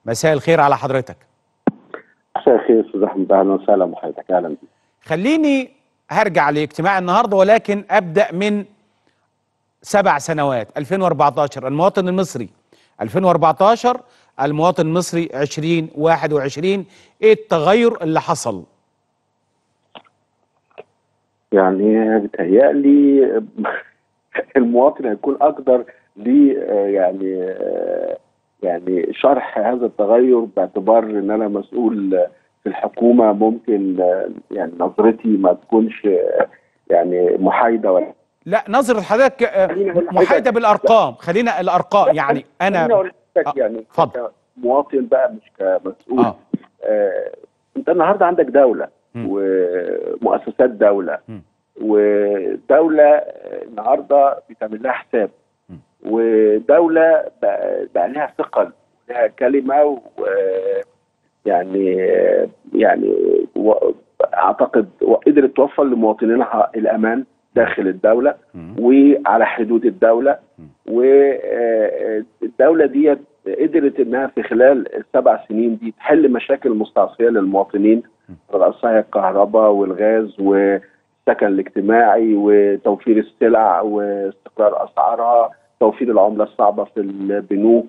مساء الخير على حضرتك مساء الخير استاذ احمد اهلا وسهلا بحضرتك اهلا بيك خليني هرجع لاجتماع النهارده ولكن ابدا من سبع سنوات 2014 المواطن المصري 2014 المواطن المصري 2021 ايه التغير اللي حصل؟ يعني بتهيألي المواطن هيكون اقدر ل يعني يعني شرح هذا التغير باعتبار ان انا مسؤول في الحكومه ممكن يعني نظرتي ما تكونش يعني محايده ولا لا نظرة حضرتك آه، خليني أقول لحضرتك- محايدة بالارقام خلينا الارقام يعني خليني انا اقول لحضرتك آه، يعني اتفضل. كمواطن بقى مش كمسؤول اه آه انت النهارده عندك دوله مم. ومؤسسات دوله مم. ودوله آه، النهارده بيتعمل لها حساب مم. ودوله بقى, بقى لها ثقل لها كلمه و يعني يعني و- اعتقد قدرت توفر لمواطنينها الامان داخل الدوله مم. وعلى حدود الدوله مم. والدوله ديت قدرت انها في خلال السبع سنين دي تحل مشاكل مستعصيه للمواطنين رأسها الكهرباء والغاز والسكن الاجتماعي وتوفير السلع واستقرار اسعارها توفير العمله الصعبه في البنوك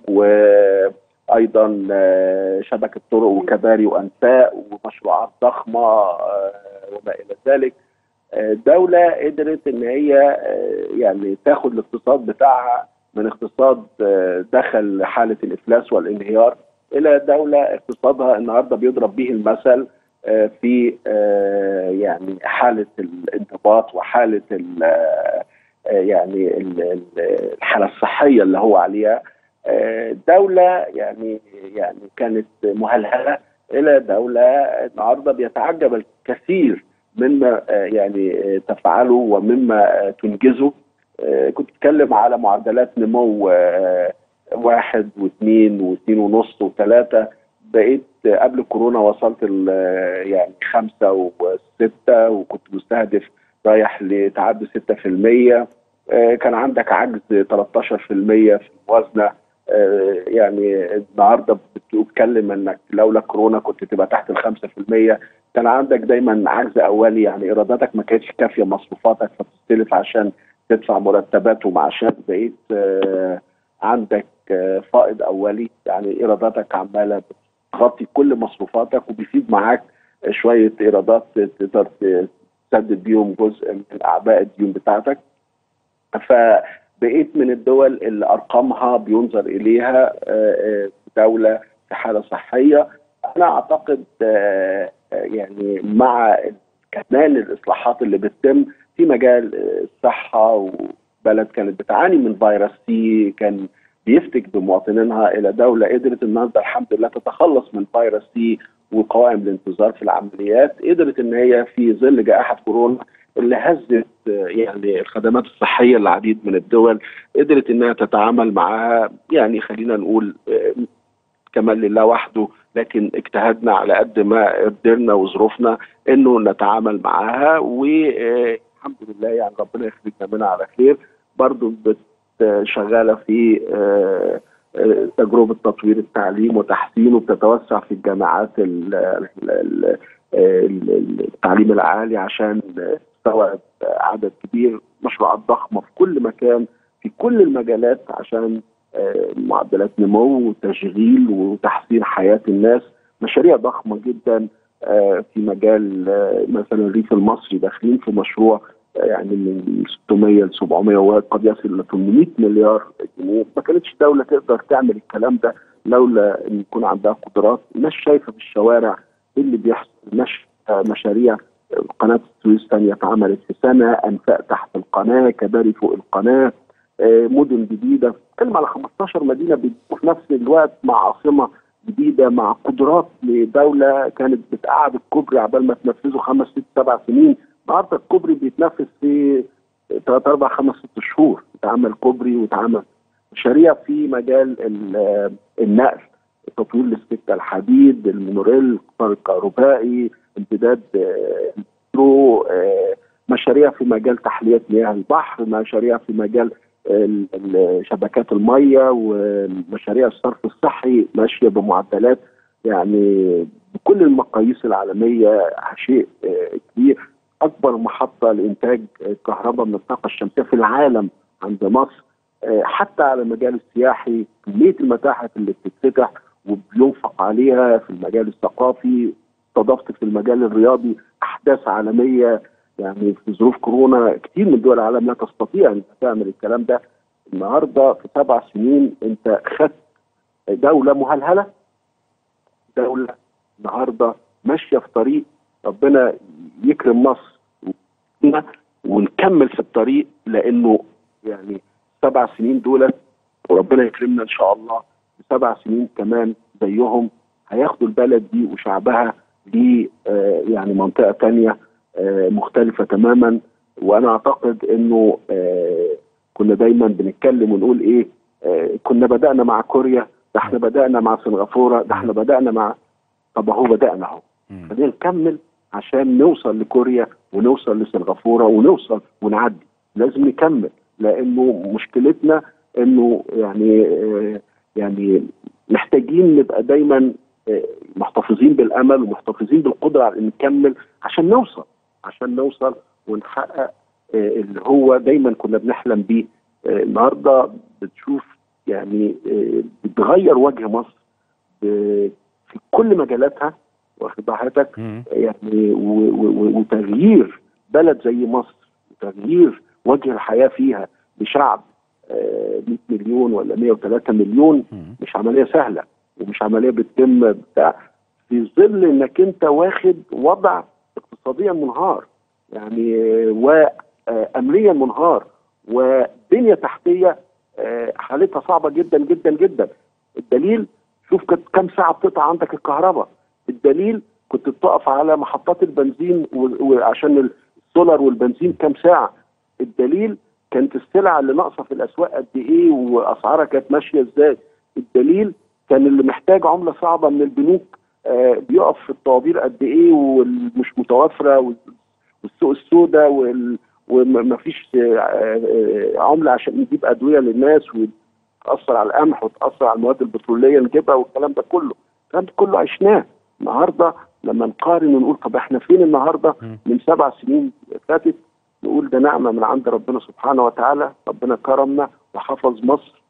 وايضا آه، شبكه طرق وكباري وانفاق ومشروعات ضخمه آه، وما الى ذلك آه، دولة قدرت ان هي آه، يعني تاخد الاقتصاد بتاعها من اقتصاد آه، دخل حالة الافلاس والانهيار الى دولة اقتصادها النهارده بيضرب به المثل آه، في آه، يعني حالة الانضباط وحالة ال- آه، يعني ال- ال- الحالة الصحية اللي هو عليها آه، دولة يعني يعني كانت مهلهلة الى دولة النهارده بيتعجب الكثير مما آه، يعني آه، تفعله ومما آه، تنجزه آه، كنت بتكلم على معدلات نمو آه، واحد واثنين واثنين ونص وثلاثة بقيت آه، قبل كورونا وصلت ال- آه، يعني خمسة وستة وكنت مستهدف رايح لتعدي ستة في المية آه، كان عندك عجز 13% في الموازنة آه، يعني النهارده بتتكلم انك لولا كورونا كنت تبقى تحت الخمسة في المية كان عندك دايما عجز اولي يعني ايراداتك ما كانتش كافيه مصروفاتك فبتستلف عشان تدفع مرتبات ومعاشات بقيت آه، عندك آه، فائض اولي يعني ايراداتك عماله بتغطي كل مصروفاتك وبيفيد معاك شويه ايرادات تقدر تسدد بيهم جزء من اعباء الديون بتاعتك فبقيت من الدول اللي ارقامها بينظر اليها آه، آه، دوله في حاله صحيه انا اعتقد آه، آه، يعني مع كمان الاصلاحات اللي بتتم في مجال آه، الصحه وبلد كانت بتعاني من فيروس سي كان بيفتك بمواطنينها الى دوله قدرت النهارده الحمد لله تتخلص من فيروس سي وقوائم الانتظار في العمليات قدرت ان هي في ظل جائحه كورونا اللي هزت آه، يعني الخدمات الصحيه للعديد من الدول قدرت انها تتعامل معها يعني خلينا نقول آه، كمان لله وحده لكن اجتهدنا على قد ما قدرنا وظروفنا انه نتعامل معاها والحمد لله يعني ربنا يخرجنا منها على خير برضو بت- شغاله في آه، آه، تجربه تطوير التعليم وتحسينه بتتوسع في الجامعات ال- ال- ال- ال- التعليم العالي عشان تستوعب عدد كبير مشروعات ضخمه في كل مكان في كل المجالات عشان آه، معدلات نمو وتشغيل وتحسين حياه الناس مشاريع ضخمه جدا آه، في مجال آه، مثلا الريف المصري داخلين في مشروع آه، يعني من 600 ل 700 وقد يصل ل 800 مليار جنيه ما كانتش دوله تقدر تعمل الكلام ده لولا ان يكون عندها قدرات الناس شايفه في الشوارع ايه اللي بيحصل نشر آه، مشاريع آه، قناه السويس ثانيه اتعملت في سنه انفاق تحت القناه كباري فوق القناه آه، مدن جديده بتكلم على 15 مدينه بيبقوا في نفس الوقت مع عاصمه جديده مع قدرات لدوله كانت بتقعد الكوبري عبال ما تنفذه خمس ست سبع سنين النهارده الكوبري بيتنفذ في ثلاث اربع خمس ست شهور اتعمل كوبري واتعمل مشاريع في مجال ال- النقل تطوير السكه الحديد المونوريل القطار الكهربائي امتداد آه، المترو آه، مشاريع في مجال تحليه مياه البحر مشاريع في مجال ال- ال- شبكات الميه ومشاريع الصرف الصحي ماشيه بمعدلات يعني بكل المقاييس العالميه شيء آه، كبير اكبر محطه لانتاج كهرباء من الطاقه الشمسيه في العالم عند مصر آه، حتى على المجال السياحي كميه المتاحف اللي بتتفتح وبينفق عليها في المجال الثقافي استضفت في المجال الرياضي احداث عالميه يعني في ظروف كورونا كتير من دول العالم لا تستطيع ان تعمل الكلام ده النهارده في سبع سنين انت خدت دوله مهلهله دوله النهارده ماشيه في طريق ربنا يكرم مصر ونكمل في الطريق لانه يعني سبع سنين دولت وربنا يكرمنا ان شاء الله سبع سنين كمان زيهم هياخدوا البلد دي وشعبها ل آه، يعني منطقه تانية آه، مختلفه تماما وانا اعتقد انه آه، كنا دايما بنتكلم ونقول ايه آه، كنا بدانا مع كوريا ده احنا بدانا مع سنغافوره ده احنا بدانا مع طب اهو بدانا اهو مم. خلينا نكمل عشان نوصل لكوريا ونوصل لسنغافوره ونوصل ونعدي لازم نكمل لانه مشكلتنا انه يعني آه، يعني محتاجين نبقى دايما آه، محتفظين بالامل ومحتفظين بالقدره على ان نكمل عشان نوصل عشان نوصل ونحقق آه، اللي هو دايما كنا بنحلم بيه آه، النهارده بتشوف يعني آه، بتغير وجه مصر ب- في كل مجالاتها واخد بال حضرتك مم. يعني و- و- و- وتغيير بلد زي مصر وتغيير وجه الحياه فيها لشعب آه، 100 مليون ولا 103 مليون مم. مش عمليه سهله ومش عمليه بتتم بتاع في ظل انك انت واخد وضع اقتصاديا منهار يعني آه، وامنيا منهار وبنيه تحتيه آه، حالتها صعبه جدا جدا جدا الدليل شوف كانت كم ساعه بتقطع عندك الكهرباء الدليل كنت بتقف على محطات البنزين و- وعشان السولار والبنزين كم ساعه الدليل كانت السلع اللي ناقصه في الاسواق قد ايه واسعارها كانت ماشيه ازاي الدليل كان اللي محتاج عمله صعبه من البنوك آه، بيقف في الطوابير قد ايه والمش متوفره وال- والسوق السوداء وال- ومفيش آه، آه، عمله عشان نجيب ادويه للناس وتاثر على القمح وتاثر على المواد البتروليه نجيبها والكلام ده كله الكلام ده كله عشناه النهارده لما نقارن ونقول طب احنا فين النهارده مم. من سبع سنين فاتت نقول ده نعمه من عند ربنا سبحانه وتعالى ربنا كرمنا وحفظ مصر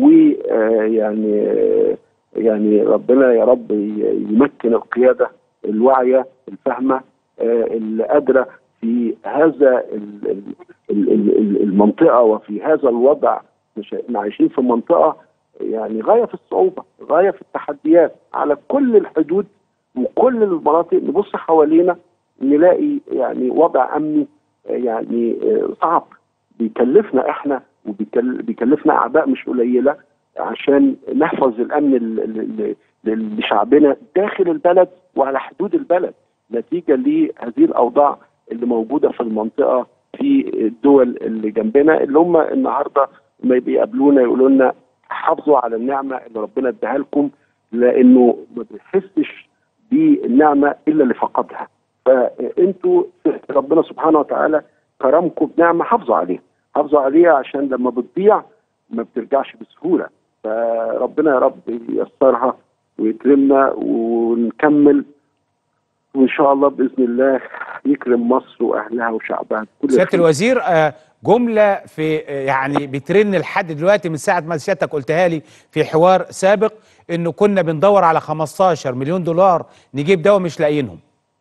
ويعني يعني ربنا يا رب ي- يمكن القياده الواعيه الفاهمه آه، اللي قادره في هذا ال- ال- ال- ال- ال- المنطقه وفي هذا الوضع مش احنا عايشين في منطقه يعني غايه في الصعوبه غايه في التحديات على كل الحدود وكل المناطق نبص حوالينا نلاقي يعني وضع امني آه، يعني آه، صعب بيكلفنا احنا وبيكلفنا اعباء مش قليله عشان نحفظ الامن ل- ل- ل- لشعبنا داخل البلد وعلى حدود البلد نتيجه لهذه الاوضاع اللي موجوده في المنطقه في الدول اللي جنبنا اللي هم النهارده ما بيقابلونا يقولوا لنا حافظوا على النعمه اللي ربنا اداها لكم لانه ما بيحسش بالنعمه الا اللي فقدها فانتوا ربنا سبحانه وتعالى كرمكم بنعمه حافظوا عليها حافظوا عليها عشان لما بتضيع ما بترجعش بسهوله فربنا يا رب ييسرها ويكرمنا ونكمل وان شاء الله باذن الله يكرم مصر واهلها وشعبها كل سياده خير. الوزير آه، جمله في آه، يعني بترن لحد دلوقتي من ساعه ما سيادتك قلتها لي في حوار سابق انه كنا بندور على 15 مليون دولار نجيب دواء مش لاقيينهم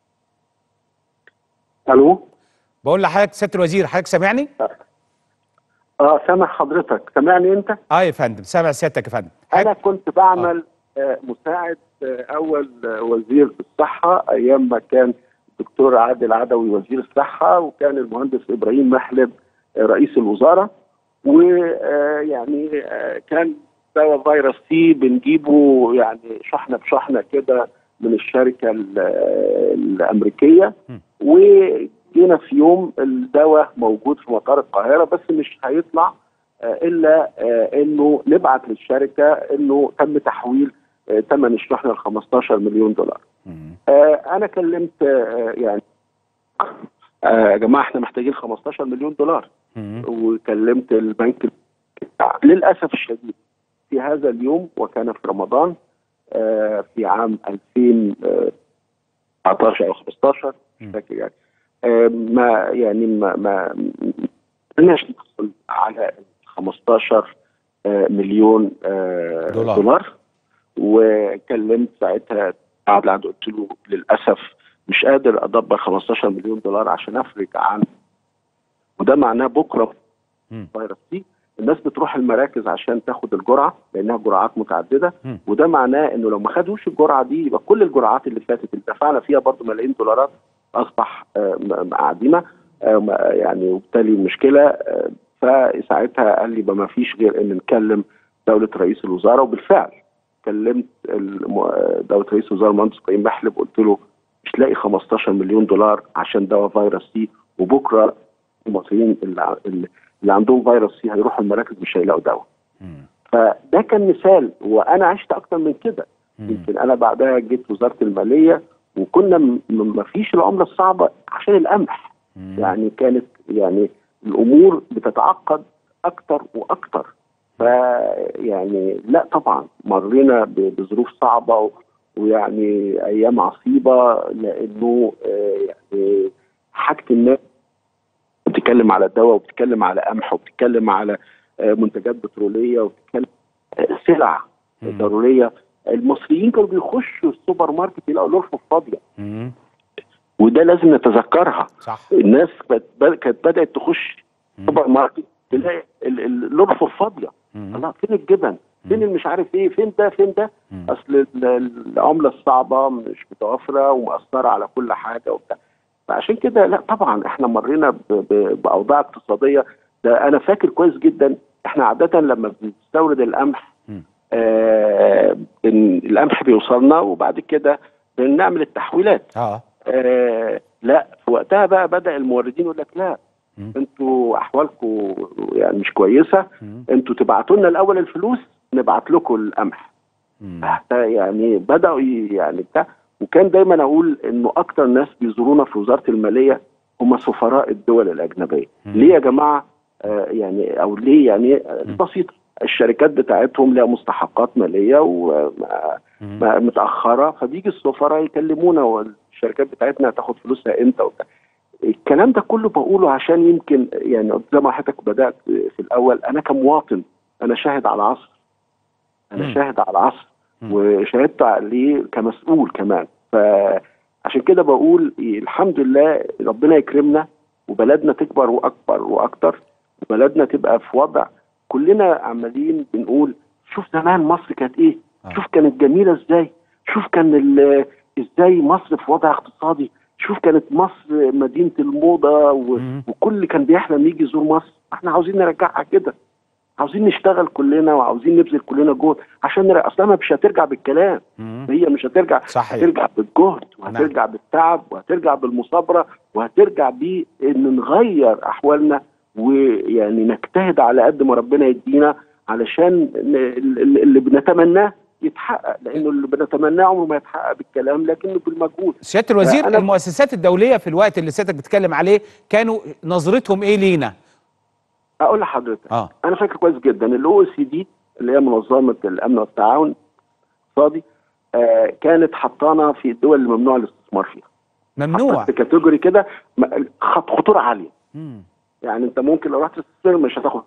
الو بقول لحضرتك سياده الوزير حضرتك سامعني اه سامع حضرتك سامعني انت اه يا فندم سامع سيادتك يا فندم انا حضرتك كنت بعمل آه مساعد آه اول آه وزير الصحه ايام ما كان الدكتور عادل عدوي وزير الصحه وكان المهندس ابراهيم محلب آه رئيس الوزاره ويعني كان دواء فيروس سي بنجيبه يعني شحنه بشحنه كده من الشركه ال- الامريكيه م. وجينا في يوم الدواء موجود في مطار القاهره بس مش هيطلع آه، الا آه، انه نبعت للشركه انه تم تحويل آه، ثمن الشحنه ل 15 مليون دولار. مم. آه، انا كلمت آه، يعني آه، يا جماعه احنا محتاجين 15 مليون دولار مم. وكلمت البنك للاسف الشديد في هذا اليوم وكان في رمضان آه، في عام 2019 او 15 مش م. فاكر يعني آه، ما يعني ما ما قدرناش نحصل على 15 آه، مليون آه، دولار. دولار وكلمت ساعتها قعد قعد قلت له للاسف مش قادر ادبر 15 مليون دولار عشان افرج عن وده معناه بكره مم. فيروس سي الناس بتروح المراكز عشان تاخد الجرعه لانها جرعات متعدده مم. وده معناه انه لو ما خدوش الجرعه دي يبقى كل الجرعات اللي فاتت اللي دفعنا فيها برضه ملايين دولارات اصبح آه، م- عديمه آه، ما- يعني وبالتالي مشكله آه، فساعتها قال لي يبقى ما فيش غير ان نكلم دوله رئيس الوزراء وبالفعل كلمت الم- آه، دوله رئيس الوزراء المهندس ابراهيم محلب قلت له مش لاقي 15 مليون دولار عشان دواء فيروس سي وبكره المصريين اللي ع- اللي اللي عندهم فيروس سي هيروحوا المراكز مش هيلاقوا دواء مم. فده كان مثال وانا عشت اكتر من كده مم. يمكن انا بعدها جيت وزاره الماليه وكنا م- م- ما فيش العمله الصعبه عشان القمح مم. يعني كانت يعني الامور بتتعقد اكتر واكتر فيعني لا طبعا مرينا ب- بظروف صعبه و- ويعني ايام عصيبه لانه آه، يعني حاجه الناس بتتكلم على الدواء وبتتكلم على قمح وبتتكلم على آه، منتجات بتروليه وبتتكلم آه، سلع مم. ضروريه المصريين كانوا بيخشوا السوبر ماركت يلاقوا الرفوف فاضيه مم. وده لازم نتذكرها صح الناس كانت بد- كانت بدات تخش مم. سوبر ماركت تلاقي ال- ال- الرفوف فاضيه مم. الله فين الجبن فين مم. المش عارف ايه فين ده فين ده مم. اصل ال- العمله الصعبه مش متوفره ومأثره على كل حاجه وبتاع فعشان كده لا طبعا احنا مرينا ب- ب- باوضاع اقتصاديه ده انا فاكر كويس جدا احنا عاده لما بنستورد القمح مم. آه إن القمح بيوصلنا وبعد كده بنعمل التحويلات اه آه لا في وقتها بقى بدا الموردين يقول لك لا مم. انتوا احوالكم يعني مش كويسه مم. انتوا تبعتوا لنا الاول الفلوس نبعت لكم القمح مم. حتى يعني بداوا ي- يعني بتاع وكان دايما اقول انه اكتر ناس بيزورونا في وزاره الماليه هم سفراء الدول الاجنبيه مم. ليه يا جماعه آه يعني او ليه يعني آه، مم. بسيطه الشركات بتاعتهم لها مستحقات ماليه مم. ومتاخره فبيجي السفراء يكلمونا والشركات بتاعتنا هتاخد فلوسها امتى وبتاع الكلام ده كله بقوله عشان يمكن يعني زي ما حضرتك بدات في الاول انا كمواطن انا شاهد على عصر انا مم. شاهد على عصر مم. وشاهدت عليه كمسؤول كمان فعشان كده بقول الحمد لله ربنا يكرمنا وبلدنا تكبر واكبر واكتر وبلدنا تبقى في وضع كلنا عمالين بنقول شوف زمان مصر كانت ايه آه. شوف كانت جميله ازاي شوف كان ال- ازاي مصر في وضع اقتصادي شوف كانت مصر مدينه الموضه و... مم. وكل كان بيحلم يجي يزور مصر احنا عاوزين نرجعها كده عاوزين نشتغل كلنا وعاوزين نبذل كلنا جهد عشان نرجع اصلا مش هترجع بالكلام مم. هي مش هترجع صحيح هترجع بالجهد وهترجع بالتعب وهترجع بالمثابره وهترجع بان نغير احوالنا ويعني نجتهد على قد ما ربنا يدينا علشان ن- ال- اللي بنتمناه يتحقق لانه اللي بنتمناه عمره ما يتحقق بالكلام لكنه بالمجهود سياده الوزير أنا- المؤسسات الدوليه في الوقت اللي سيادتك بتتكلم عليه كانوا نظرتهم ايه لينا اقول لحضرتك اه انا فاكر كويس جدا الاو سي دي اللي هي منظمه الامن والتعاون الاقتصادي آه كانت حطانا في الدول اللي ممنوع الاستثمار فيها ممنوع في كاتيجوري كده م- خط خطوره عاليه مم. يعني انت ممكن لو رحت تستثمر مش هتاخد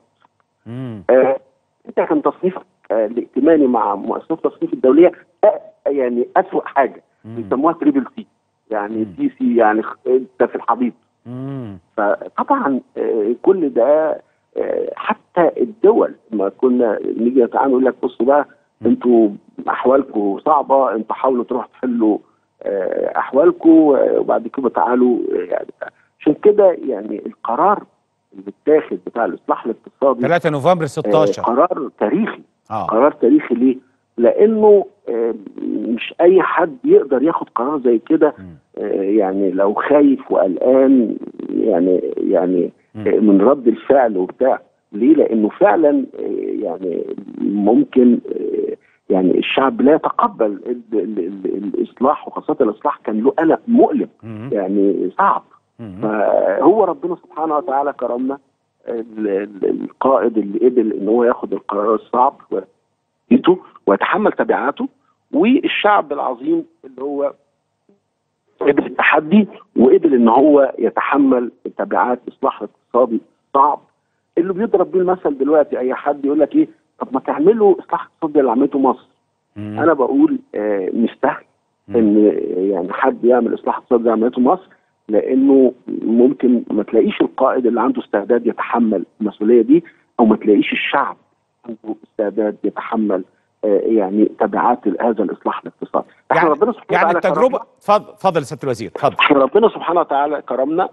مم. آه انت كان تصنيفك آه الائتماني مع مؤسسات التصنيف الدوليه آه يعني اسوء حاجه مم. بيسموها تريبل سي يعني مم. سي سي يعني خ- انت في الحضيض مم. فطبعا آه، كل ده آه، حتى الدول ما كنا نيجي نتعامل يقول لك بصوا بقى انتوا احوالكم صعبه انتوا حاولوا تروحوا تحلوا آه، احوالكم آه، وبعد كده تعالوا آه، يعني عشان كده يعني القرار اللي اتاخد بتاع الاصلاح الاقتصادي 3 نوفمبر آه، 16 قرار تاريخي اه قرار تاريخي ليه؟ لانه آه، مش اي حد يقدر ياخد قرار زي كده مم. آه، يعني لو خايف وقلقان يعني يعني مم. آه، من رد الفعل وبتاع ليه؟ لانه فعلا آه، يعني ممكن آه، يعني الشعب لا يتقبل ال- ال- ال- الاصلاح وخاصه الاصلاح كان له قلق مؤلم مم. يعني صعب مم. فهو ربنا سبحانه وتعالى كرمنا ال- ال- القائد اللي قبل ان هو ياخد القرار الصعب ويته ويتحمل تبعاته والشعب العظيم اللي هو قبل التحدي وقبل ان هو يتحمل تبعات اصلاح اقتصادي صعب اللي بيضرب بيه المثل دلوقتي اي حد يقول لك ايه طب ما تعملوا اصلاح اقتصادي اللي عملته مصر مم. انا بقول آه مش سهل ان يعني حد يعمل اصلاح اقتصادي زي ما عملته مصر لانه ممكن ما تلاقيش القائد اللي عنده استعداد يتحمل المسؤوليه دي او ما تلاقيش الشعب عنده استعداد يتحمل آه يعني تبعات هذا الاصلاح الاقتصادي احنا يعني ربنا سبحانه يعني وتعالى التجربه كرمنا- اتفضل اتفضل يا سياده الوزير اتفضل احنا ربنا سبحانه وتعالى كرمنا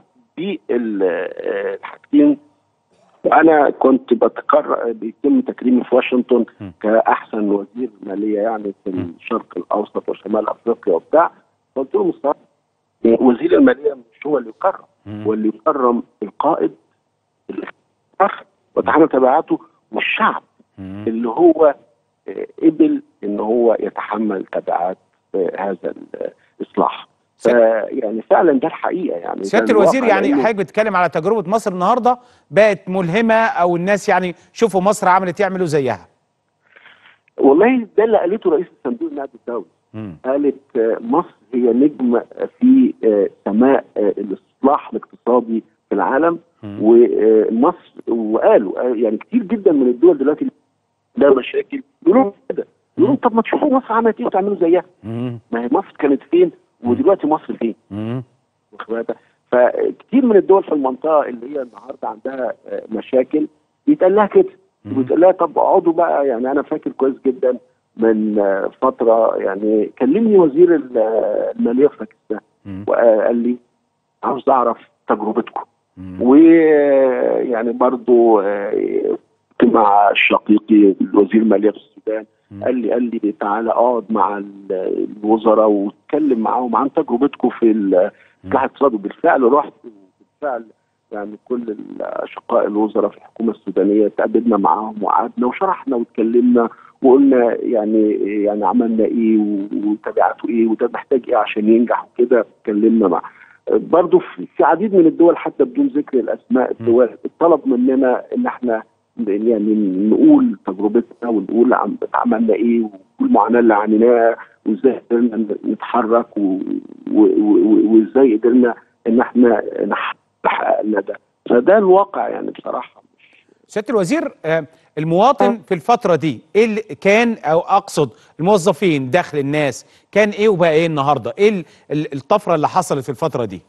بالحاجتين وانا كنت بتكرر بيتم تكريمي في واشنطن م. كاحسن وزير ماليه يعني في م. الشرق الاوسط وشمال افريقيا وبتاع قلت له مستر وزير الماليه مش هو اللي يكرم مم. هو اللي يكرم القائد اللي اختار وتحمل تبعاته والشعب مم. اللي هو آه، قبل ان هو يتحمل تبعات آه، هذا الاصلاح سيادة- يعني فعلا ده الحقيقه يعني ده سياده الوزير الواقع، يعني لأنه حضرتك بتتكلم على تجربه مصر النهارده بقت ملهمه او الناس يعني شوفوا مصر عملت يعملوا زيها والله ده اللي قالته رئيس الصندوق النقد الدولي مم. قالت آه، مصر هي نجم في آه، سماء آه، الاصلاح الاقتصادي في العالم مم. ومصر وقالوا آه، يعني كتير جدا من الدول دلوقتي ده مشاكل يقولوا كده يقولوا طب ما تشوفوا مصر عملت ايه وتعملوا زيها مم. ما هي مصر كانت فين ودلوقتي مصر فين مم. واخد بالك؟ فكتير من الدول في المنطقه اللي هي النهارده عندها آه، مشاكل بيتقال لها كده مم. بيتقال لها طب اقعدوا بقى يعني انا فاكر كويس جدا من آه، فتره يعني كلمني وزير ال- آه، الماليه في باكستان مم. وقال لي عاوز اعرف تجربتكم مم. ويعني برضو آه، كنت مع شقيقي وزير الماليه في السودان مم. قال لي قال لي تعالى اقعد مع ال- الوزراء واتكلم معاهم عن تجربتكم في الاصلاح الاقتصادي وبالفعل رحت وبالفعل يعني كل الاشقاء الوزراء في الحكومه السودانيه تقابلنا معاهم وقعدنا وشرحنا واتكلمنا وقلنا يعني يعني عملنا ايه وتبعاته ايه وده محتاج ايه عشان ينجح وكده اتكلمنا مع برضه في في عديد من الدول حتى بدون ذكر الاسماء الدول اتطلب مننا ان احنا يعني نقول تجربتنا ونقول عم عملنا ايه والمعاناه اللي عانيناها وازاي قدرنا نتحرك و- و- و- وازاي قدرنا ان احنا نحقق ده فده الواقع يعني بصراحه سياده الوزير آه، المواطن في الفتره دي ايه اللي كان او اقصد الموظفين دخل الناس كان ايه وبقى ايه النهارده ايه ال- ال- الطفره اللي حصلت في الفتره دي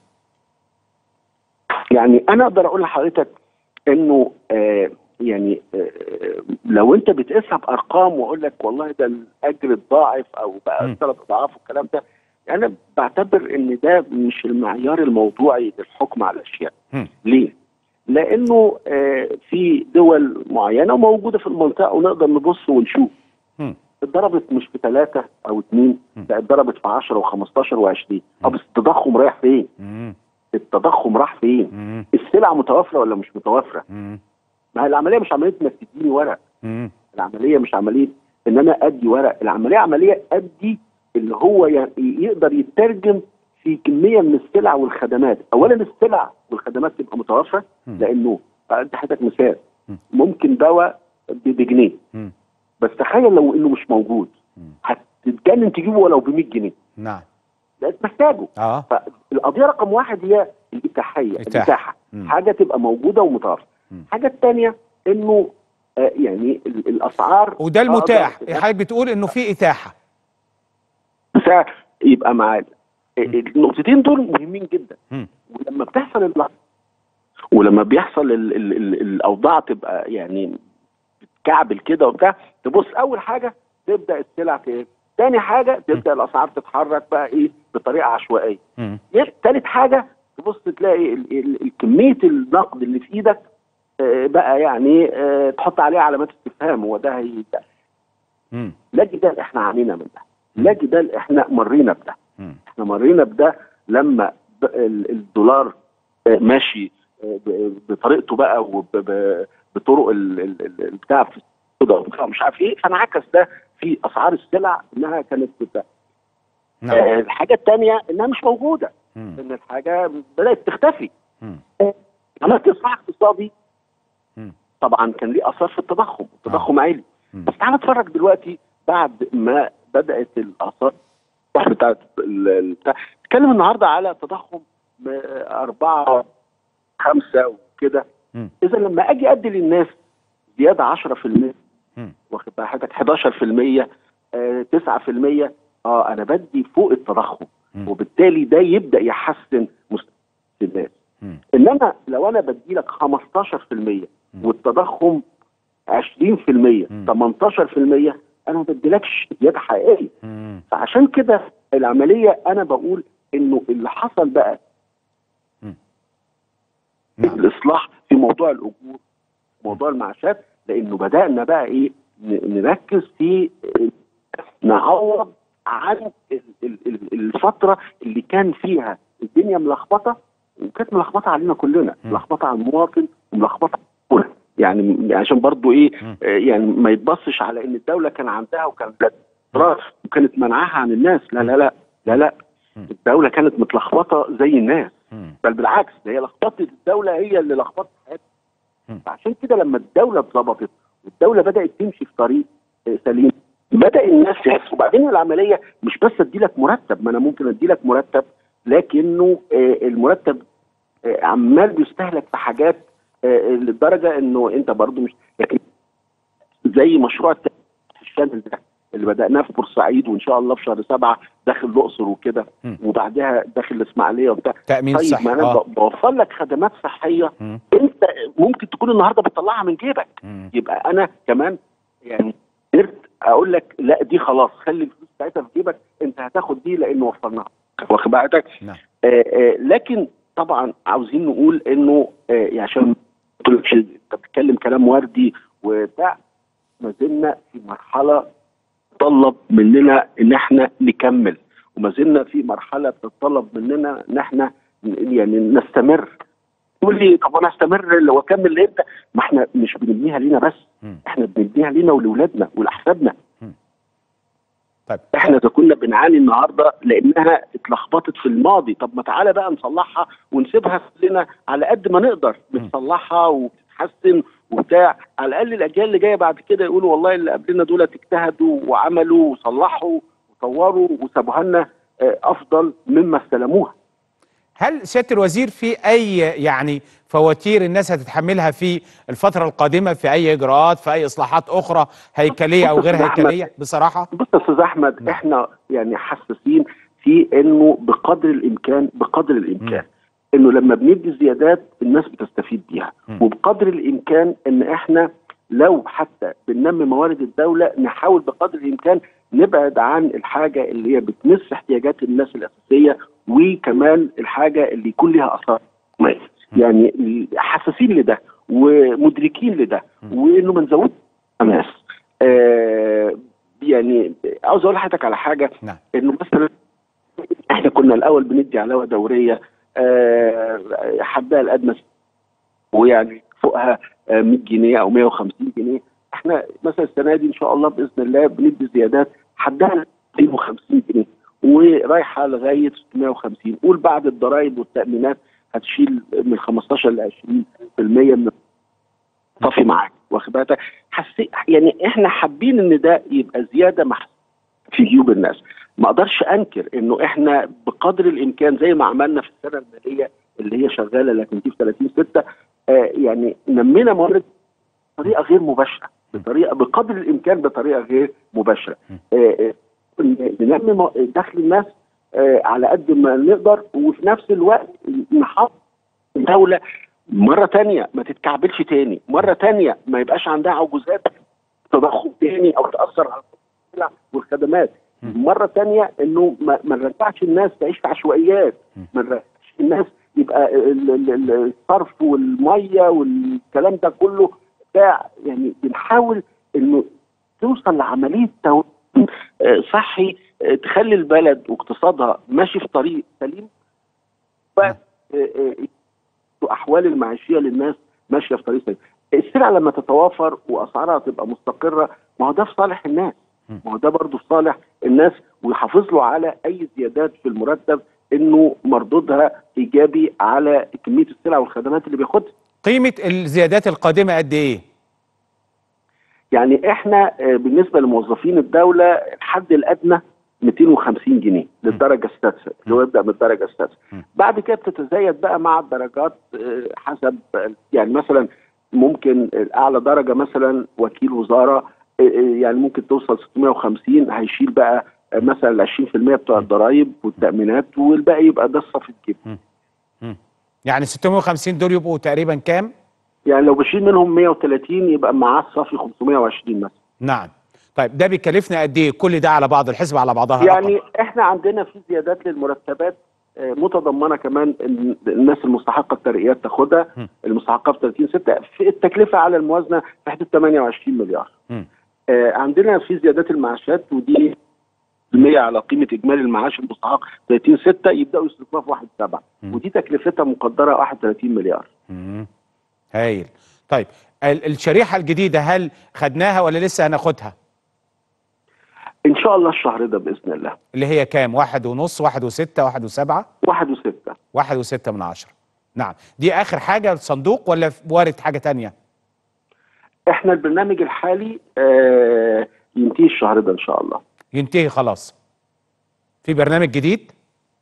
يعني انا اقدر اقول لحضرتك انه آه يعني آه لو انت بتقيسها بارقام واقول لك والله ده الاجر اتضاعف او م. بقى ثلاث اضعاف والكلام ده انا بعتبر ان ده مش المعيار الموضوعي للحكم على الاشياء مم. ليه؟ لانه آه في دول معينه وموجوده في المنطقه ونقدر نبص ونشوف مم. اتضربت مش في ثلاثه او اثنين م. لا اتضربت في 10 و15 و20 اه بس التضخم رايح فين؟ مم. التضخم راح فين؟ مم. السلع متوافره ولا مش متوافره؟ مم. ما هي العمليه مش عمليه انك تديني ورق، مم. العمليه مش عمليه ان انا ادي ورق، العمليه عمليه ادي اللي هو ي- يقدر يترجم في كميه من السلع والخدمات، اولا السلع والخدمات تبقى متوافره مم. لانه ادي حضرتك مثال مم. ممكن دواء ب- بجنيه مم. بس تخيل لو انه مش موجود مم. هتتجنن تجيبه ولو ب 100 جنيه نعم لانك محتاجه اه فالقضيه رقم واحد هي الاتاحيه إتاحة. الاتاحه مم. حاجه تبقى موجوده ومتوفره مم. الحاجه الثانيه انه آه يعني ال- الاسعار وده المتاح أقدر- حضرتك بتقول انه في اتاحه سعر يبقى معانا النقطتين دول مهمين جدا مم. ولما بتحصل ال- ولما بيحصل ال ال ال الاوضاع تبقى يعني بتكعبل كده وبتاع تبص اول حاجه تبدا السلع تقل تاني حاجه تبدا الاسعار تتحرك بقى ايه بطريقه عشوائيه مم. تالت حاجه تبص تلاقي ال- ال- ال- كميه النقد اللي في ايدك آه، بقى يعني آه، تحط عليه علامات استفهام هو ده هي ده مم. لا جدال احنا عانينا من ده لا جدال احنا مرينا بده مم. احنا مرينا بده لما ب- ال- الدولار آه، ماشي آه، ب- بطريقته بقى وبطرق البتاع في السودا وبتاع مش عارف ايه فانعكس ده في اسعار السلع انها كانت بتاع. نعم آه، الحاجه الثانيه انها مش موجوده مم. ان الحاجه بدات تختفي مم. عملت اصلاح اقتصادي طبعا كان ليه اثار في التضخم التضخم عالي مم. بس تعال نتفرج دلوقتي بعد ما بدات الاثار بتاعت ال- ال- بتاع نتكلم النهارده على تضخم ب- أربعة خمسة وكده مم. إذا لما أجي أدي للناس زيادة 10% مم. واخد بال حضرتك 11% آه 9% اه أنا بدي فوق التضخم مم. وبالتالي ده يبدأ يحسن مستوى الناس مم. إنما لو أنا بدي لك 15% والتضخم 20% 18% أنا ما بديلكش زيادة حقيقية مم. فعشان كده العمليه انا بقول انه اللي حصل بقى نعم. الاصلاح في موضوع الاجور موضوع المعاشات لانه بدانا بقى ايه ن- نركز في نعوض عن ال- ال- ال- الفتره اللي كان فيها الدنيا ملخبطه وكانت ملخبطه علينا كلنا م. ملخبطه على المواطن وملخبطه على الكل. يعني عشان برضو ايه م. آه، يعني ما يتبصش على ان الدوله كان عندها وكان راس وكانت منعها عن الناس لا لا لا لا لا م. الدوله كانت متلخبطه زي الناس مم. بل بالعكس ده هي لخبطه الدوله هي اللي لخبطت حياتها مم. عشان كده لما الدوله اتظبطت والدوله بدات تمشي في طريق آه، سليم بدا الناس يحسوا وبعدين العمليه مش بس ادي لك مرتب ما انا ممكن ادي لك مرتب لكنه آه، المرتب آه، عمال بيستهلك في حاجات آه، لدرجه انه انت برضو مش لكن زي مشروع التأمين الشامل ده اللي بدأناه في بورسعيد وإن شاء الله في شهر سبعة داخل الأقصر وكده مم. وبعدها داخل الإسماعيلية وبتاع تأمين طيب صحي ما أنا آه. ب- بوفر لك خدمات صحية مم. أنت ممكن تكون النهاردة بتطلعها من جيبك مم. يبقى أنا كمان يعني قدرت أقول لك لا دي خلاص خلي الفلوس بتاعتها في جيبك أنت هتاخد دي لأنه وفرناها واخد بالك نعم آه، آه، لكن طبعا عاوزين نقول انه آه، يعني عشان ما تقولش انت بتتكلم كلام وردي وبتاع ما زلنا في مرحله تطلب مننا ان احنا نكمل وما زلنا في مرحله تتطلب مننا ان احنا ن- يعني نستمر تقول لي طب انا استمر واكمل امتى؟ ما احنا مش بنبنيها لينا بس مم. احنا بنبنيها لينا ولاولادنا ولاحفادنا طيب احنا اذا كنا بنعاني النهارده لانها اتلخبطت في الماضي طب ما تعالى بقى نصلحها ونسيبها لنا على قد ما نقدر بنصلحها وبتتحسن وبتاع على الاقل الاجيال اللي جايه بعد كده يقولوا والله اللي قبلنا دول اجتهدوا وعملوا وصلحوا وطوروا وسابوها لنا آه، افضل مما استلموها هل سياده الوزير في اي يعني فواتير الناس هتتحملها في الفتره القادمه في اي اجراءات في اي اصلاحات اخرى هيكليه او بص يا غير أستاذ أحمد، هيكليه بصراحه بص يا استاذ احمد نعم. احنا يعني حساسين في انه بقدر الامكان بقدر الامكان انه لما بندي زيادات الناس بتستفيد بيها مم. وبقدر الامكان ان احنا لو حتى بننمي موارد الدوله نحاول بقدر الامكان نبعد عن الحاجه اللي هي بتمس احتياجات الناس الاساسيه وكمان الحاجه اللي يكون لها اثار يعني حساسين لده ومدركين لده وانه ما نزودش حماس آه يعني عاوز اقول لحضرتك على حاجه نعم انه مثلا احنا كنا الاول بندي علاوه دوريه آه حدها الادنى ويعني فوقها آه 100 جنيه او 150 جنيه احنا مثلا السنه دي ان شاء الله باذن الله بندي زيادات حدها 250 جنيه ورايحه لغايه 650 قول بعد الضرائب والتامينات هتشيل من 15 ل 20% من طفي معاك واخد بالك حسي يعني احنا حابين ان ده يبقى زياده محسوسه في جيوب الناس ما اقدرش انكر انه احنا بقدر الامكان زي ما عملنا في السنه الماليه اللي هي شغاله لكن دي في 30 6 آه يعني نمينا موارد بطريقه غير مباشره بطريقه بقدر الامكان بطريقه غير مباشره آه آه ننمي مو- دخل الناس آه على قد ما نقدر وفي نفس الوقت نحافظ الدوله مره تانية ما تتكعبلش تاني مره تانية ما يبقاش عندها عجوزات تضخم تاني او تاثر على السلع والخدمات مره تانية انه ما, ما نرجعش الناس تعيش في عشوائيات ما نرجعش الناس يبقى ال- ال- ال- الصرف والميه والكلام ده كله بتاع يعني بنحاول انه توصل لعمليه توازن آه، صحي آه، تخلي البلد واقتصادها ماشي في طريق سليم و آه، آه، احوال المعيشيه للناس ماشيه في طريق سليم السلع لما تتوافر واسعارها تبقى مستقره ما هو ده في صالح الناس ما هو ده برضه في صالح الناس ويحافظ له على اي زيادات في المرتب انه مردودها ايجابي على كميه السلع والخدمات اللي بياخدها قيمه الزيادات القادمه قد ايه يعني احنا آه، بالنسبه لموظفين الدوله الحد الادنى 250 جنيه للدرجه السادسه اللي هو يبدا من الدرجه السادسه م. بعد كده بتتزايد بقى مع الدرجات آه، حسب يعني مثلا ممكن اعلى درجه مثلا وكيل وزاره آه، آه، يعني ممكن توصل 650 هيشيل بقى آه، مثلا ال 20% بتوع الضرايب والتامينات والباقي يبقى ده الصف الجيب يعني 650 دول يبقوا تقريبا كام يعني لو بشيل منهم 130 يبقى معاه الصافي 520 مثلا نعم طيب ده بيكلفنا قد ايه كل ده على بعض الحسبة على بعضها يعني رقم. احنا عندنا في زيادات للمرتبات آه، متضمنه كمان ان الناس المستحقه الترقيات تاخدها م. المستحقه في 30 6 في التكلفه على الموازنه في حدود 28 مليار مم. آه، عندنا في زيادات المعاشات ودي 100 على قيمه اجمالي المعاش المستحق 30 6 يبداوا يصرفوها في 1 7 م. ودي تكلفتها مقدره 31 مليار مم. هايل طيب ال- الشريحة الجديدة هل خدناها ولا لسه هناخدها ان شاء الله الشهر ده باذن الله اللي هي كام واحد ونص واحد وستة واحد وسبعة 1 و6 واحد وستة من عشرة نعم دي آخر حاجة الصندوق ولا في- وارد حاجة تانية احنا البرنامج الحالي آه، ينتهي الشهر ده ان شاء الله ينتهي خلاص في برنامج جديد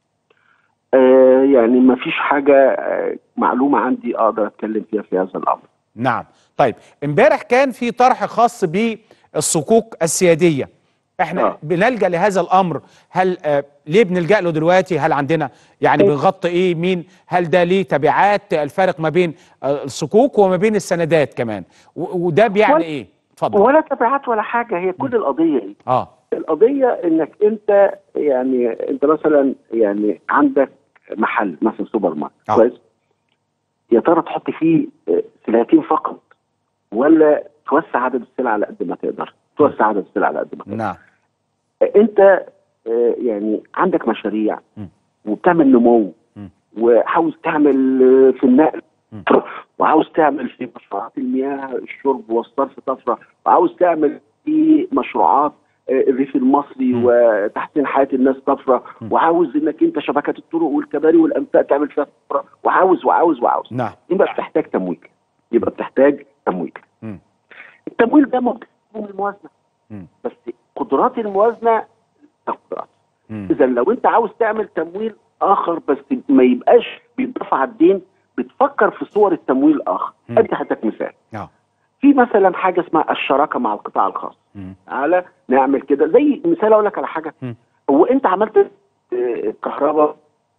آه، يعني ما فيش حاجة آه، معلومة عندي أقدر أتكلم فيها في هذا الأمر نعم طيب امبارح كان في طرح خاص بالصكوك السيادية احنا آه. بنلجأ لهذا الامر هل آه ليه بنلجأ له دلوقتي هل عندنا يعني بنغطي ايه مين هل ده ليه تبعات الفرق ما بين آه الصكوك وما بين السندات كمان و- وده بيعني ولا- ايه اتفضل ولا تبعات ولا حاجة هي كل القضية إيه؟ اه القضية إنك أنت يعني أنت مثلا يعني عندك محل مثلا سوبر ماركت آه. كويس يا ترى تحط فيه آه، سلعتين فقط ولا توسع عدد السلع على قد ما تقدر توسع عدد السلع على قد ما تقدر نعم انت آه، يعني عندك مشاريع م. وبتعمل نمو م. وعاوز تعمل آه، في النقل م. وعاوز تعمل في مشروعات المياه الشرب والصرف طفره وعاوز تعمل في مشروعات آه، الريف المصري م. وتحسين حياه الناس طفره م. وعاوز انك انت شبكات الطرق والكباري والانفاق تعمل فيها طفره وعاوز وعاوز وعاوز نعم يبقى بتحتاج تمويل يبقى بتحتاج تمويل مم. التمويل ده ممكن من الموازنه مم. بس قدرات الموازنه قدرات مم. اذا لو انت عاوز تعمل تمويل اخر بس ما يبقاش بيضاف على الدين بتفكر في صور التمويل اخر مم. ادي حضرتك مثال اه في مثلا حاجه اسمها الشراكه مع القطاع الخاص مم. على نعمل كده زي مثال اقول لك على حاجه مم. هو انت عملت آه، كهرباء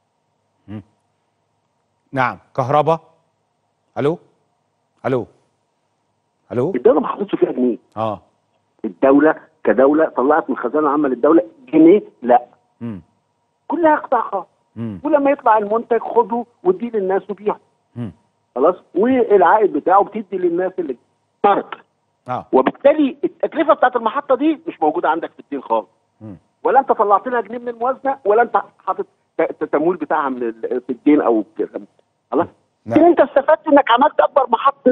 نعم كهرباء الو الو الو الدوله ما حطتش فيها جنيه اه الدوله كدوله طلعت من الخزانه العامه للدوله جنيه لا مم. كلها قطاع خاص مم. ولما يطلع المنتج خده واديه للناس وبيعه مم. خلاص والعائد بتاعه بتدي للناس اللي فرق اه وبالتالي التكلفه بتاعت المحطه دي مش موجوده عندك في الدين خالص مم. ولا انت طلعت لها جنيه من الموازنه ولا انت حاطط ت- التمويل بتاعها من ال- في الدين او كده خلاص نعم. لكن انت استفدت انك عملت اكبر محطه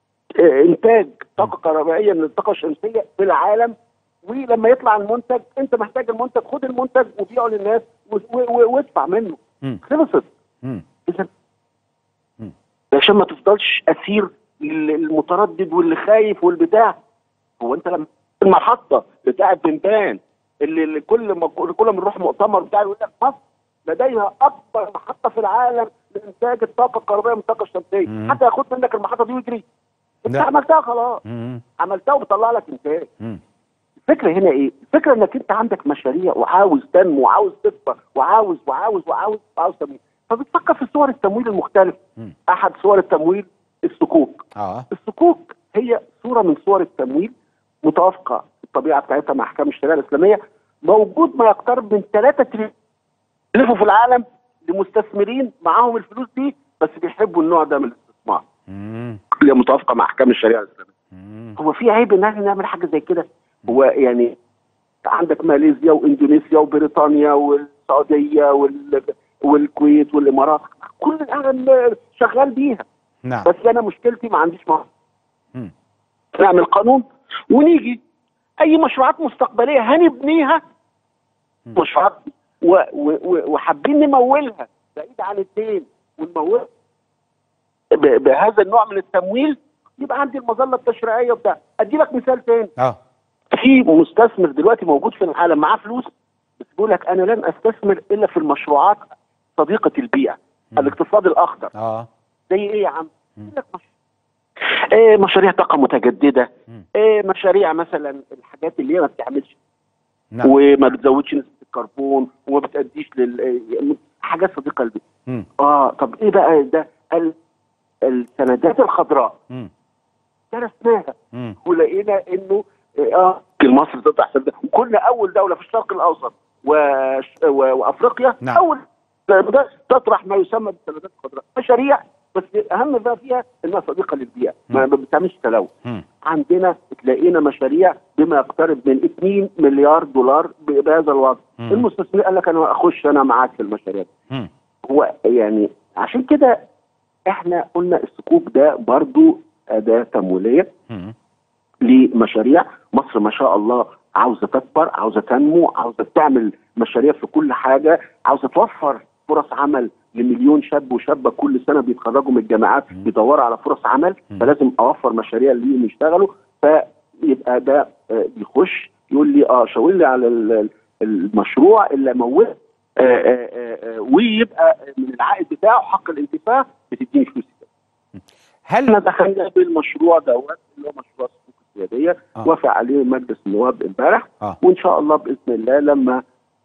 آه، انتاج طاقه كهربائيه من الطاقه الشمسيه في العالم ولما يطلع المنتج انت محتاج المنتج خد المنتج وبيعه للناس و- و- و- وادفع منه مم. خلصت مم. اذا مم. عشان ما تفضلش اسير لل- المتردد واللي خايف والبتاع هو انت لما المحطه بتاعت بنتان اللي, اللي كل ما كل ما نروح مؤتمر بتاع يقول لك مصر لديها اكبر محطه في العالم لانتاج الطاقه الكهربائيه من الطاقه الشمسيه مم. حتى ياخد منك المحطه دي ويجري انت لا. عملتها خلاص مم. عملتها وبتطلع لك انتاج مم. الفكره هنا ايه؟ الفكره انك انت عندك مشاريع وعاوز تنمو وعاوز تكبر وعاوز وعاوز وعاوز وعاوز تمويل فبتفكر في صور التمويل المختلفه مم. احد صور التمويل الصكوك اه الصكوك هي صوره من صور التمويل متوافقه الطبيعه بتاعتها مع احكام الشريعه الاسلاميه موجود ما يقترب من 3 تريليون يلفوا في العالم لمستثمرين معاهم الفلوس دي بس بيحبوا النوع ده من الاستثمار مم. اللي هي متوافقه مع احكام الشريعه الاسلاميه مم. هو في عيب ان احنا نعمل حاجه زي كده هو يعني عندك ماليزيا واندونيسيا وبريطانيا والسعوديه وال... والكويت والامارات كل العالم شغال بيها نعم بس انا مشكلتي ما عنديش مهارة مم. نعمل قانون ونيجي اي مشروعات مستقبليه هنبنيها مم. مشروعات و... و... و... وحابين نمولها بعيد عن الدين ونمولها ب... بهذا النوع من التمويل يبقى عندي المظله التشريعيه وبتاع ادي لك مثال تاني اه في مستثمر دلوقتي موجود في العالم معاه فلوس بس بيقول لك انا لن استثمر الا في المشروعات صديقه البيئه الاقتصاد الاخضر اه زي ايه يا عم؟ يقول لك مش... إيه مشاريع طاقه متجدده مم. إيه مشاريع مثلا الحاجات اللي هي ما بتعملش نعم وما بتزودش نسبه الكربون وما بتاديش لل إيه، حاجات صديقه للبيئه مم. اه طب ايه بقى ده ال... السندات الخضراء مم. درسناها مم. ولقينا انه اه مصر تطلع سندات وكنا اول دوله في الشرق الاوسط و... و... وافريقيا نعم. اول دوله تطرح ما يسمى بالسندات الخضراء مشاريع بس اهم ما فيها انها صديقه للبيئه ما ما بتعملش تلوث مم. عندنا تلاقينا مشاريع بما يقترب من 2 مليار دولار ب- بهذا الوضع مم. المستثمر قال لك انا اخش انا معاك في المشاريع دي. مم. هو يعني عشان كده احنا قلنا الصكوك ده برضو اداه تمويليه مم. لمشاريع مصر ما شاء الله عاوزه تكبر عاوزه تنمو عاوزه تعمل مشاريع في كل حاجه عاوزه توفر فرص عمل لمليون شاب وشابه كل سنه بيتخرجوا من الجامعات بيدوروا على فرص عمل مم. فلازم اوفر مشاريع ليهم يشتغلوا فيبقى ده آه، بيخش يقول لي اه شاور لي على ال- ال- المشروع اللي موت آه، آه، آه، آه، ويبقى من العائد بتاعه حق الانتفاع بتديني فلوس احنا هل دخلنا بالمشروع دوت اللي هو مشروع السوق السياديه آه. وافق عليه مجلس النواب امبارح اه وان شاء الله باذن الله لما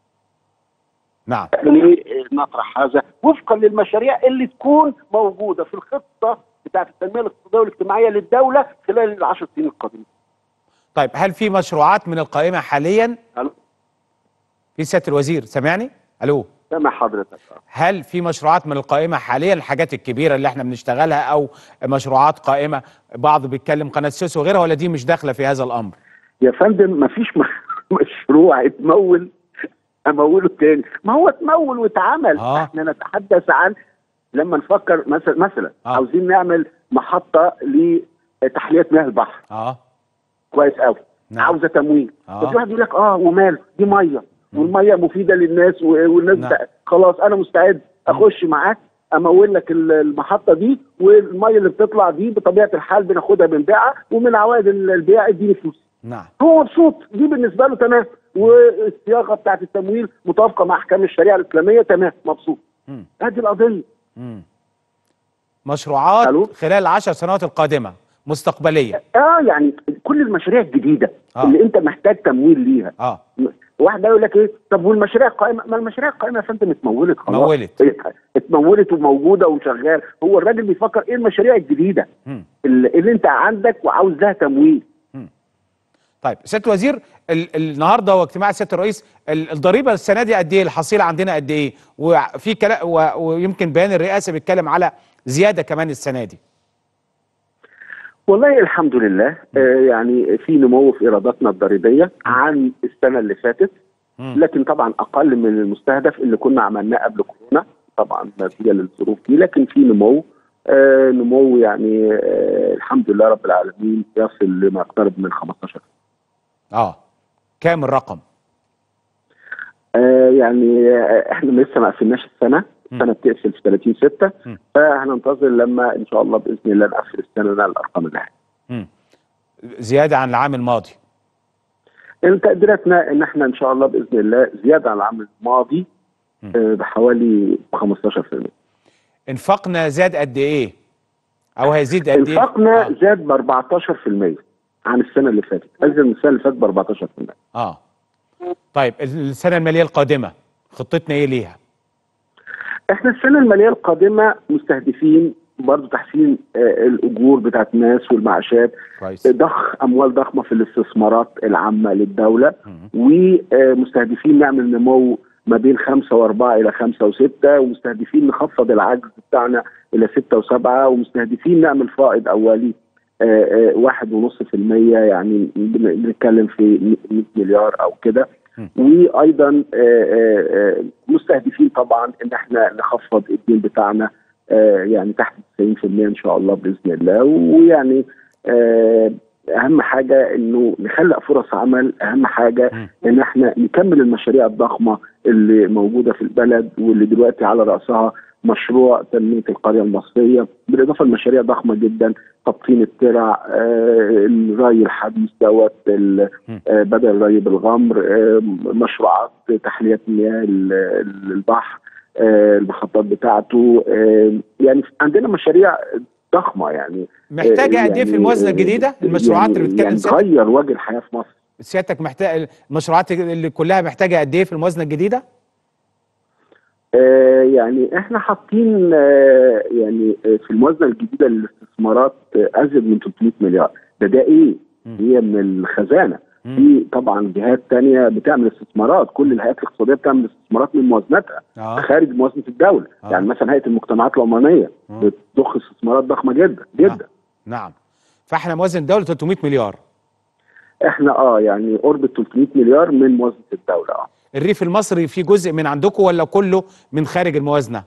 نعم نطرح هذا وفقا للمشاريع اللي تكون موجوده في الخطه بتاعت التنميه الاقتصاديه والاجتماعيه للدوله خلال العشر سنين القادمه. طيب هل في مشروعات من القائمه حاليا ألو؟ في سياده الوزير سامعني الو سامع حضرتك هل في مشروعات من القائمه حاليا الحاجات الكبيره اللي احنا بنشتغلها او مشروعات قائمه بعض بيتكلم قناه سويس وغيرها ولا دي مش داخله في هذا الامر يا فندم ما فيش مشروع اتمول اموله تاني ما هو اتمول واتعمل آه. احنا نتحدث عن لما نفكر مثلا مثلا آه. عاوزين نعمل محطه لتحليه مياه البحر اه كويس قوي نعم. عاوزه تمويل آه. ففي واحد يقول لك اه وماله دي ميه والميه مفيده للناس و- والناس نعم. بتاع- خلاص انا مستعد اخش معاك امول لك ال- المحطه دي والميه اللي بتطلع دي بطبيعه الحال بناخدها بنبيعها ومن عوائد ال- البيع اديني فلوس نعم هو مبسوط دي بالنسبه له تمام والصياغه بتاعت التمويل مطابقه مع احكام الشريعه الاسلاميه تمام مبسوط مم. هذه القضيه مم. مشروعات ألو؟ خلال العشر سنوات القادمه مستقبليه اه يعني كل المشاريع الجديده آه. اللي انت محتاج تمويل ليها اه واحد بقى يقول لك ايه طب والمشاريع القائمه ما المشاريع القائمه يا فندم اتمولت خلاص اتمولت. اتمولت وموجوده وشغال هو الراجل بيفكر ايه المشاريع الجديده مم. اللي, اللي انت عندك وعاوز لها تمويل طيب سياده الوزير ال- النهارده واجتماع سياده الرئيس ال- الضريبه السنه دي قد ايه الحصيله عندنا قد ايه وفي كلام و- ويمكن بيان الرئاسه بيتكلم على زياده كمان السنه دي والله الحمد لله آه يعني في نمو في ايراداتنا الضريبيه عن السنه اللي فاتت مم. لكن طبعا اقل من المستهدف اللي كنا عملناه قبل كورونا طبعا نتيجه للظروف دي لكن في نمو آه نمو يعني آه الحمد لله رب العالمين يصل لما يقترب من 15 اه كام الرقم آه يعني آه احنا لسه ما قفلناش السنه مم. السنه بتقفل في 30 6 مم. فهننتظر لما ان شاء الله باذن الله نقفل السنه نعمل الارقام اللي هي. مم. زياده عن العام الماضي تقديراتنا ان احنا ان شاء الله باذن الله زياده عن العام الماضي مم. آه بحوالي 15% انفاقنا زاد قد ايه او هيزيد قد ايه انفاقنا آه. زاد ب 14% عن السنه اللي فاتت ازيد من السنه اللي فاتت ب 14% اه طيب السنه الماليه القادمه خطتنا ايه ليها احنا السنه الماليه القادمه مستهدفين برضه تحسين آه الاجور بتاعت الناس والمعاشات كويس ضخ اموال ضخمه في الاستثمارات العامه للدوله مم. ومستهدفين نعمل نمو ما بين خمسة وأربعة إلى خمسة وستة ومستهدفين نخفض العجز بتاعنا إلى ستة وسبعة ومستهدفين نعمل فائض أولي آه، آه، واحد ونص في المية يعني بن- بنتكلم في 100 مليار أو كده م. وأيضا آه، آه، آه، مستهدفين طبعا إن احنا نخفض الدين بتاعنا آه، يعني تحت 90% إن شاء الله بإذن الله ويعني آه، اهم حاجه انه نخلق فرص عمل اهم حاجه مم. ان احنا نكمل المشاريع الضخمه اللي موجوده في البلد واللي دلوقتي على راسها مشروع تنميه القريه المصريه بالاضافه لمشاريع ضخمه جدا تبطين الترع آه، الري الحديث دوت ال- آه، بدل الري بالغمر آه، مشروعات تحليه مياه ال- ال- البحر آه، المخططات بتاعته آه، يعني عندنا مشاريع ضخمه يعني محتاجه قد ايه في الموازنه الجديده المشروعات اللي بتتكلم يعني سيادتك تغير وجه الحياه في مصر سيادتك محتاج المشروعات اللي كلها محتاجه قد ايه في الموازنه الجديده آه، يعني احنا حاطين آه، يعني آه، في الموازنه الجديده للاستثمارات آه، ازيد من 300 مليار ده ده ايه؟ مم. هي من الخزانه مم. في طبعا جهات تانية بتعمل استثمارات كل الهيئات الاقتصاديه بتعمل استثمارات من موازنتها اه خارج موازنه الدوله آه. يعني مثلا هيئه المجتمعات العمرانيه مم. بتضخ استثمارات ضخمه جدا جدا نعم فاحنا موازنه الدوله 300 مليار احنا اه يعني قرب 300 مليار من موازنه الدوله اه الريف المصري في جزء من عندكم ولا كله من خارج الموازنه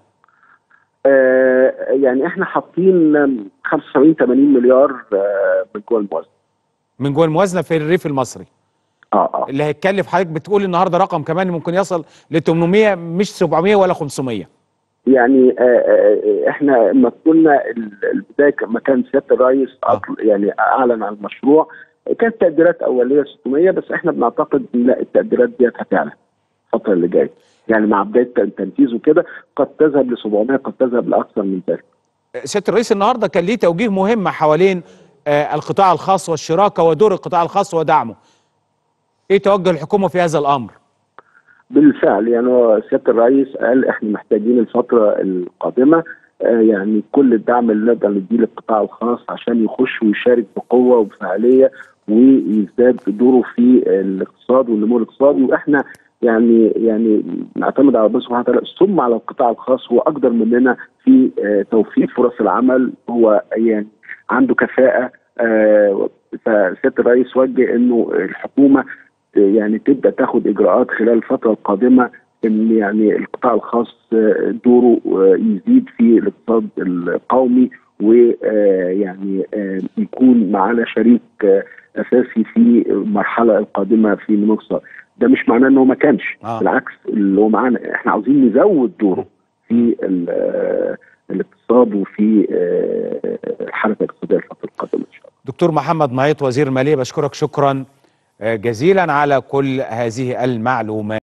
آه، يعني احنا حاطين 75 80 مليار آه، من جوه الموازنه من جوه الموازنه في الريف المصري اه اه اللي هيتكلف حضرتك بتقول النهارده رقم كمان ممكن يصل ل 800 مش 700 ولا 500 يعني آه، آه، احنا لما قلنا ال- البدايه ك- ما كان سياده الرئيس آه. أطل- يعني اعلن عن المشروع كانت تقديرات اوليه 600 بس احنا بنعتقد ان لا التقديرات ديت هتعلى الفتره اللي جايه يعني مع بدايه تنفيذه كده قد تذهب ل 700 قد تذهب لاكثر من ذلك سياده الرئيس النهارده كان ليه توجيه مهم حوالين آه، القطاع الخاص والشراكه ودور القطاع الخاص ودعمه ايه توجه الحكومه في هذا الامر بالفعل يعني هو سياده الرئيس قال احنا محتاجين الفتره القادمه آه، يعني كل الدعم اللي نقدر نديه للقطاع الخاص عشان يخش ويشارك بقوه وبفعاليه ويزداد دوره في الاقتصاد والنمو الاقتصادي واحنا يعني يعني نعتمد على ربنا سبحانه وتعالى ثم على القطاع الخاص هو اقدر مننا في آه، توفير فرص العمل هو يعني عنده كفاءه آه، فسياده الرئيس وجه انه الحكومه يعني تبدا تاخد اجراءات خلال الفتره القادمه ان يعني القطاع الخاص آه، دوره آه، يزيد في الاقتصاد القومي ويعني يكون معانا شريك آه، اساسي في المرحله القادمه في نمو الاقتصاد ده مش معناه ان هو ما كانش آه. بالعكس اللي هو معانا احنا عاوزين نزود دوره في ال- آه، الاقتصاد وفي آه، الحركه الاقتصاديه الفتره القادمه ان شاء الله دكتور محمد معيط وزير الماليه بشكرك شكرا آه، جزيلا على كل هذه المعلومات